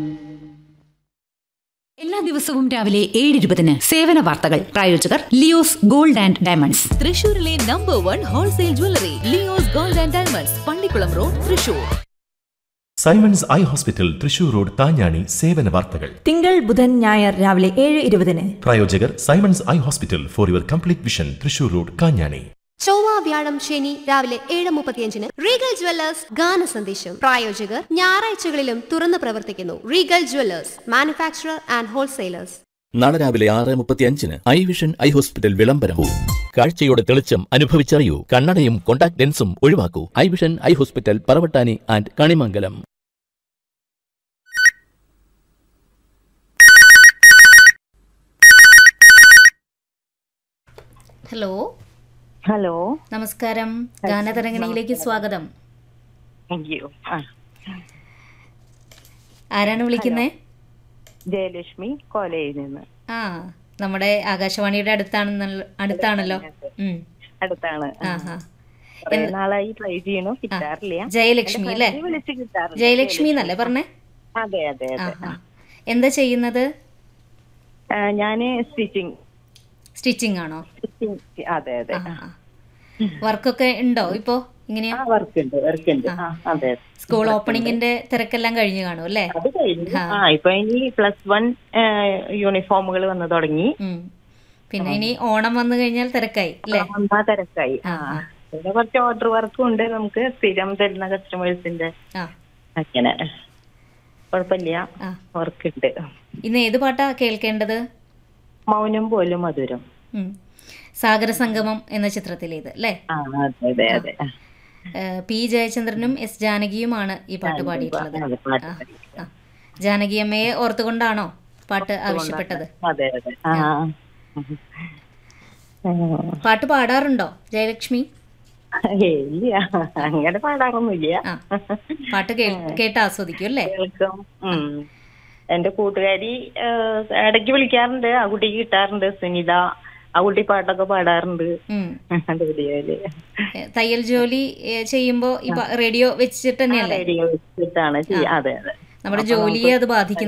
എല്ലാ ദിവസവും രാവിലെ ഏഴ് ഇരുപതിന് സേവന വാർത്തകൾ പ്രായോജകർ ലിയോസ് ഗോൾഡ് ആൻഡ് ഡയമണ്ട്സ് തൃശൂരിലെ number one wholesale jewellery Leo's Gold and Diamonds Pallikulam road Thrissur Simons Eye Hospital Thrissur road Thanjani സേവന വാർത്തകൾ തിങ്കൾ ബുധൻ ഞായർ രാവിലെ ഏഴ് ഇരുപതിന് പ്രായോജകർ Simons Eye Hospital for your complete vision Thrissur road Kanjani ചൊവ്വ വ്യാഴം ശനി രാവിലെ ഏഴ് മുപ്പത്തിയഞ്ചിന് റീഗൽ ജ്വല്ലേഴ്സ് ഗാന സന്ദേശം പ്രായോജകർ ഞായറാഴ്ചകളിലും തുറന്നു പ്രവർത്തിക്കുന്നു Regal Jewellers manufacturer and wholesalers നാളെ രാവിലെ ആറ് മുപ്പത്തിയഞ്ചിന് ഐ വിഷൻ ഐ ഹോസ്പിറ്റൽ വിളംബരവും കാഴ്ചയുടെ തെളിച്ചം അനുഭവിച്ചറിയൂ കണ്ണടയും കോണ്ടാക്ട് ലെൻസും ഒഴിവാക്കൂ Eye Vision Eye Hospital Paravattani and Kanimangalam hello hello നമസ്കാരം ഗാനതരംഗണിയിലേക്ക് സ്വാഗതം താങ്ക് യു ആ ആരാണ് വിളിക്കുന്നേ ജയലക്ഷ്മി കോലയിൽ നിന്ന് ആ നമ്മുടെ ആകാശവാണിയുടെ അടുത്താണെന്നല്ലോ അടുത്താണല്ലോ ഉം. അടുത്താണ് ആ ഹാ കുറെ നാളായി ട്രൈ ചെയ്യണു കിട്ടാറില്ല ജയലക്ഷ്മി അല്ലേ എന്റെ friend വിളിച്ച് കിട്ടാറുണ്ട് ജയലക്ഷ്മി എന്നല്ലേ പറഞ്ഞേ അതെ അതെ ആ അതെ ഹാ എന്താ ചെയ്യുന്നത് ആ, ഞാന് സ്റ്റിച്ചിങ് സ്റ്റിച്ചിങ് ആണോ സ്റ്റിച്ചിങ് അതെ അതെ ആ വർക്കൊക്കെ ഉണ്ടോ ഇപ്പോ ഇങ്ങനെയാ ആ വർക്ക് ഉണ്ട് വർക്ക് ഉണ്ട് ആ അതെ അതെ. സ്കൂൾ ഓപ്പണിങ്ങിന്റെ തിരക്കെല്ലാം കഴിഞ്ഞു കാണും അല്ലേ അത് കഴിഞ്ഞു ആ ഇപ്പൊ ഇനി പ്ലസ് വൺ യൂണിഫോമുകൾ വന്നു തുടങ്ങി ഉം. പിന്നെ ഇനി ഓണം വന്നു കഴിഞ്ഞാൽ തിരക്കായി അല്ലേ ആ തിരക്കായി ആ പിന്നെ കുറച്ച് ഓർഡർ വർക്കും ഉണ്ട് നമുക്ക് സ്ഥിരം തരുന്ന കസ്റ്റമേഴ്സിന്റെ ആ അങ്ങനെ കുഴപ്പമില്ല ആ. വർക്ക് ഉണ്ട് ഇന്ന് ഏത് പാട്ടാ കേൾക്കേണ്ടത് മൗനം പോലും മധുരം ഉം. സാഗരസംഗമം എന്ന ചിത്രത്തിലേത് അല്ലേ ആ അതെ അതെ അതെ ഏഹ് പി ജയചന്ദ്രനും എസ് ജാനകിയുമാണ് ഈ പാട്ട് പാടിയിട്ടുള്ളത് അതെ, പാട്ട് ആ, ആ. ജാനകി അമ്മയെ ഓർത്തുകൊണ്ടാണോ പാട്ട് ആവശ്യപ്പെട്ടത് അതെ അതെ ആ ഉം. പാട്ട് പാടാറുണ്ടോ ജയലക്ഷ്മി ഏയ്, ഇല്ല അങ്ങനെ പാടാറൊന്നുമില്ല ആ പാട്ട് കേൾ- കേട്ട് ആസ്വദിക്കും അല്ലേ കേൾക്കും ഉം. എന്റെ കൂട്ടുകാരി ഏഹ്, ഇടയ്ക്ക് വിളിക്കാറുണ്ട് ആ കുട്ടിക്ക് കിട്ടാറുണ്ട് സുനിത ആ കുട്ടി പാട്ടൊക്കെ പാടാറുണ്ട് ഉം. റേഡിയോയില് ഏഹ് തയ്യൽ ജോലി ഏഹ് ചെയ്യുമ്പോ ഈ പ- റേഡിയോ വെച്ചിട്ട് തന്നെയല്ലേ റേഡിയോ വെച്ചിട്ടാണ് ചെയ്യുക അതെ അതെ നമ്മുടെ ജോലിയെ അത് ബാധിക്കും